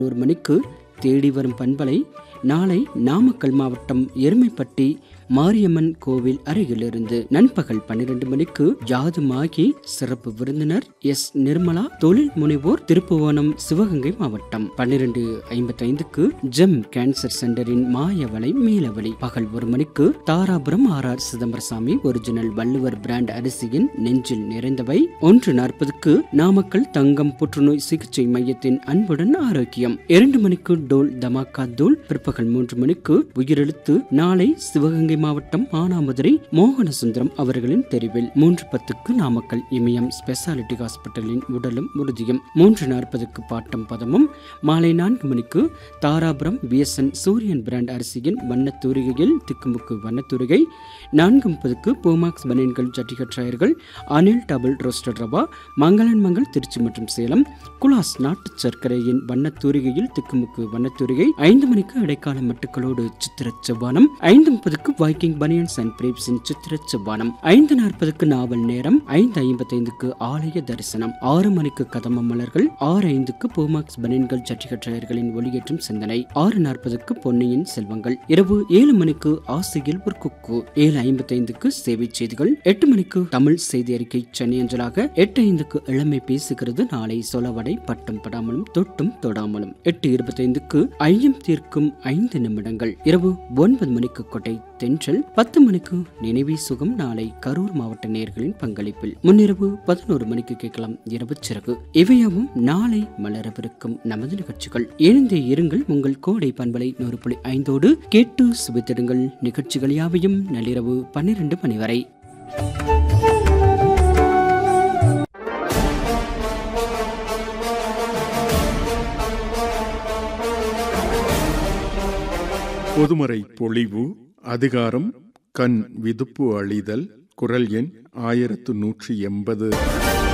ஒரு மணிக்கு தேடி வரும் பண்பலை நாளை நாமக்கல் மாவட்டம் எருமைப்பட்டி மாரியம்மன் கோவில் அருகிலிருந்து நண்பகல் பன்னிரண்டு மணிக்கு ஜாதுமாகி சிறப்பு விருந்தினர் எஸ் நிர்மலா தொழில் முனைவோர் திருப்புவனம் சிவகங்கை மாவட்டம் பன்னிரண்டு ஐம்பத்தி ஐந்துக்கு ஜெம் கேன்சர் சென்டரின் மாயவலை மீளவழி பகல் ஒரு மணிக்கு Dharapuram R R Chidambarasamy original Valluvar brand அரிசியின் நெஞ்சில் நிறைந்தவை ஒன்று நாற்பதுக்கு நாமக்கல் தங்கம் புற்றுநோய் சிகிச்சை மையத்தின் அன்புடன் ஆரோக்கியம் இரண்டு மணிக்கு டோல் தமாக்கா தூள் பிற்பகல் மூன்று மணிக்கு உயிரெழுத்து நாளை சிவகங்கை மாவட்டம் மானாமதுரை மோகனசுந்தரம் அவர்களின் தெரிவில் மூன்று பத்துக்கு நாமக்கல் இமயம் ஸ்பெஷாலிட்டி ஹாஸ்பிட்டலின் உடலும் உறுதியும் மூன்று நாற்பதுக்கு பாட்டம் பதமும் மாலை நான்கு மணிக்கு தாராபுரம் பிஎஸ்என் சூரியன் பிராண்ட் அரிசியின் வண்ணத்தூரிகையில் திக்குமுக்கு வண்ணத்தூரிகை நான்கு முப்பதுக்கு போமாக்ஸ் பனியன்கள் ஜட்டிகற்றாயர்கள் அனில் டபுள் ரோஸ்டட் ரவா மங்களன் மங்கள் திருச்சி மற்றும் சேலம் குலாஸ் நாட்டு சர்க்கரையின் வண்ணத்தூரிகையில் திக்குமுக்கு வண்ணத்தூரிகை ஐந்து மணிக்கு இடைக்கால மட்டுக்களோடு சித்திர செவ்வானம் ஐந்து முப்பதுக்கு வைக்கிங் பனியன்ஸ் அண்ட் பிரேப்ஸின் சித்திர செவ்வானம் ஐந்து நாற்பதுக்கு நாவல் நேரம் ஐந்து ஐம்பத்தைந்துக்கு ஆலய தரிசனம் ஆறு மணிக்கு கதம்ப மலர்கள் ஆறு ஐந்துக்கு போமாக்ஸ் பனியன்கள் சட்டிகற்றாயர்களின் ஒளியேற்றும் சிந்தனை ஆறு நாற்பதுக்கு பொன்னியின் செல்வங்கள் இரவு ஏழு மணிக்கு ஆசையில் ஒரு குக்கு ஏழு ஐம்பத்தைந்துக்கு சேவை செய்திகள் எட்டு மணிக்கு தமிழ் செய்தி அறிக்கை சென்னை அஞ்சலாக எட்டு ஐந்துக்கு இளமை பேசுகிறது நாளை சொலவடை பட்டம் படாமலும் தொட்டும் தொடாமலும் எட்டு இருபத்தைந்துக்கு ஐயம் தீர்க்கும் ஐந்து நிமிடங்கள் இரவு ஒன்பது மணிக்கு கொட்டை தென்றல் பத்து மணிக்கு நினைவி சுகம் நாளை கரூர் மாவட்ட நேயர்களின் பங்களிப்பில் முன்னிரவு பதினோரு மணிக்கு கேட்கலாம் இரவு சிறகு இவையாவும் நாளை மலரவிருக்கும் நமது நிகழ்ச்சிகள் இணைந்தே இருங்கள் உங்கள் கோடை பண்பலை நூறு புள்ளி ஐந்தோடு கேட்டு சுவித்திடுங்கள் நிகழ்ச்சிகள் யாவையும் நள்ளிரவு பன்னிரண்டு மணி வரை பொதுமறை பொழிவு அதிகாரம் கண் விதுப்பு அழிதல் குரல் எண் ஆயிரத்து நூற்றி எண்பது